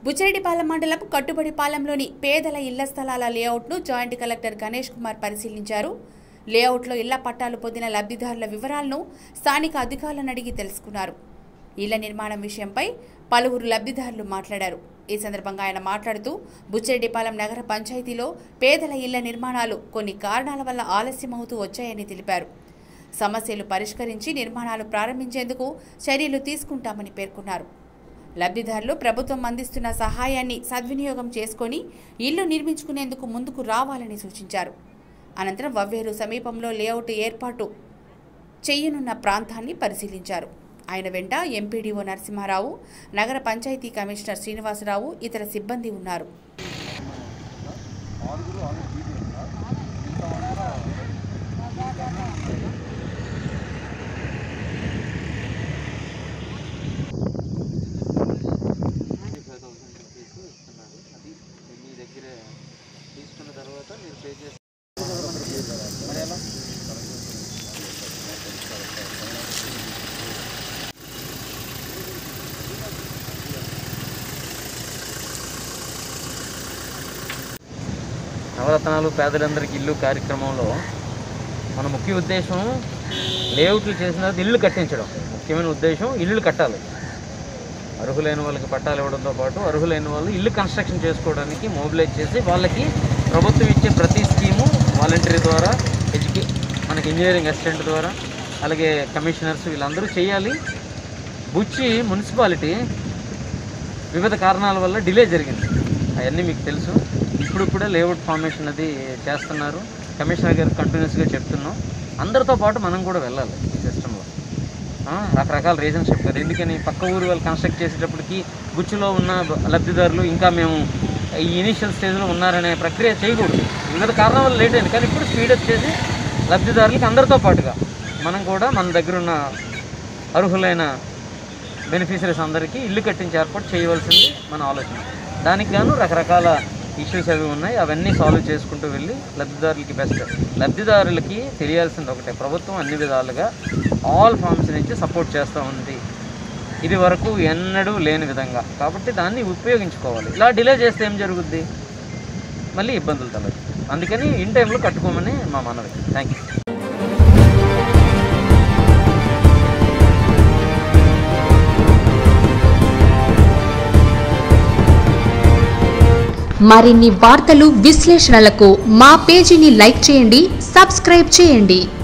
బుచ్చిరెడ్డిపాలెం మండలం కట్టుబడిపాలెంలోని పేదల ఇళ్ల స్థలాల లేఅవుట్ను జాయింట్ కలెక్టర్ గణేష్ కుమార్ పరిశీలించారు లేఅవుట్లో ఇళ్ల పట్టాలు పొందిన లబ్ధిదారుల వివరాలను స్థానిక అధికారులను అడిగి తెలుసుకున్నారు ఇళ్ల నిర్మాణం విషయంపై పలువురు లబ్ధిదారులు మాట్లాడారు ఈ సందర్భంగా ఆయన మాట్లాడుతూ బుచ్చిరెడ్డిపాలెం నగర పంచాయతీలో పేదల ఇళ్ల నిర్మాణాలు కొన్ని కారణాల వల్ల ఆలస్యమవుతూ వచ్చాయని తెలిపారు సమస్యలు పరిష్కరించి నిర్మాణాలు ప్రారంభించేందుకు చర్యలు తీసుకుంటామని పేర్కొన్నారు లబ్ధిదారులు ప్రభుత్వం అందిస్తున్న సహాయాన్ని సద్వినియోగం చేసుకొని ఇల్లు నిర్మించుకునేందుకు ముందుకు రావాలని సూచించారు అనంతరం వవ్వేరు సమీపంలో లేఅవుట్ ఏర్పాటు చేయనున్న ప్రాంతాన్ని పరిశీలించారు ఆయన వెంట ఎంపీడీఓ నరసింహారావు నగర పంచాయతీ కమిషనర్ శ్రీనివాసరావు ఇతర సిబ్బంది ఉన్నారు ఫైవ్ థౌసండ్ రూపీస్ ఇస్తున్నారు అది మీ దగ్గర తీసుకున్న తర్వాత మీరు పే చేసి మరి ఎలా నవరత్నాలు పేదలందరికీ ఇల్లు కార్యక్రమంలో మన ముఖ్య ఉద్దేశం లేఅవుట్లు చేసిన తర్వాత ఇల్లు కట్టించడం ముఖ్యమైన ఉద్దేశం ఇల్లు కట్టాలి అర్హులైన వాళ్ళకి పట్టాలు ఇవ్వడంతో పాటు అర్హులైన వాళ్ళు ఇల్లు కన్స్ట్రక్షన్ చేసుకోవడానికి మొబిలైజ్ చేసి వాళ్ళకి ప్రభుత్వం ఇచ్చే ప్రతి స్కీము వాలంటరీ ద్వారా ఎడ్యుకే మనకి ఇంజనీరింగ్ అసిస్టెంట్ ద్వారా అలాగే కమిషనర్స్ వీళ్ళందరూ చేయాలి బుచ్చి మున్సిపాలిటీ వివిధ కారణాల వల్ల డిలే జరిగింది అవన్నీ మీకు తెలుసు ఇప్పుడు కూడా లేఅవుట్ ఫార్మేషన్ అది చేస్తున్నారు కమిషనర్ గారు కంటిన్యూస్గా చెప్తున్నాం అందరితో పాటు మనం కూడా వెళ్ళాలి ఈ సిస్టంలో రకరకాల రీజన్స్ చెప్తారు ఎందుకని పక్క ఊరు వాళ్ళు కన్స్ట్రక్ట్ చేసేటప్పటికి బుచ్చులో ఉన్న బ- లబ్ధిదారులు ఇంకా మేము ఈ ఇనీషియల్ స్టేజ్లో ఉన్నారనే ప్రక్రియ చేయకూడదు వివిధ కారణాల వల్ల లేట్ అయింది కానీ ఇప్పుడు స్పీడప్ చేసి లబ్ధిదారులకి అందరితో పాటుగా మనం కూడా మన దగ్గర ఉన్న అర్హులైన బెనిఫిషరీస్ అందరికీ ఇల్లు కట్టించి ఏర్పాటు చేయవలసింది మన ఆలోచన దానికి గాను రకరకాల ఇష్యూస్ అవి ఉన్నాయి అవన్నీ సాల్వ్ చేసుకుంటూ వెళ్ళి లబ్ధిదారులకి బెస్ట్ లబ్ధిదారులకి తెలియాల్సింది ఒకటే ప్రభుత్వం అన్ని విధాలుగా ఆల్ ఫార్మ్స్ నుంచి సపోర్ట్ చేస్తూ ఉంది ఇది వరకు ఎన్నడూ లేని విధంగా కాబట్టి దాన్ని ఉపయోగించుకోవాలి ఇలా డిలే చేస్తే ఏం జరుగుద్ది మళ్ళీ ఇబ్బందులు తలదు అందుకని ఇన్ టైంలో కట్టుకోమని మా మనవి థ్యాంక్ యూ మరిన్ని వార్తలు విశ్లేషణలకు మా పేజీని లైక్ చేయండి సబ్స్క్రైబ్ చేయండి